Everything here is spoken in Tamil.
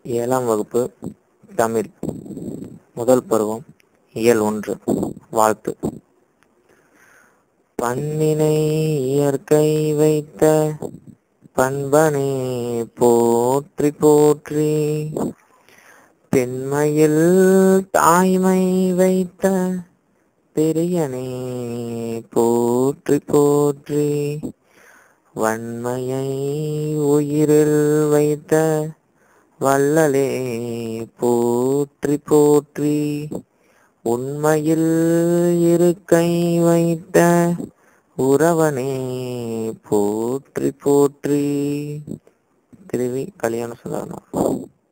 ஏழாம் வகுப்பு தமிழ் முதல் பருவம் இயல் ஒன்று வாழ்த்து பண்ணினை இயற்கை வைத்த பண்பனே போற்றி போற்றி பெண்மையில் தாய்மை வைத்த பெரியனே போற்றி போற்றி வன்மையை உயிரில் வைத்த வள்ளலே போற்றி போற்றி உண்மையில் இருக்கை வைத்த உறவனே போற்றி போற்றி திருவி கல்யாண சுதாரணம்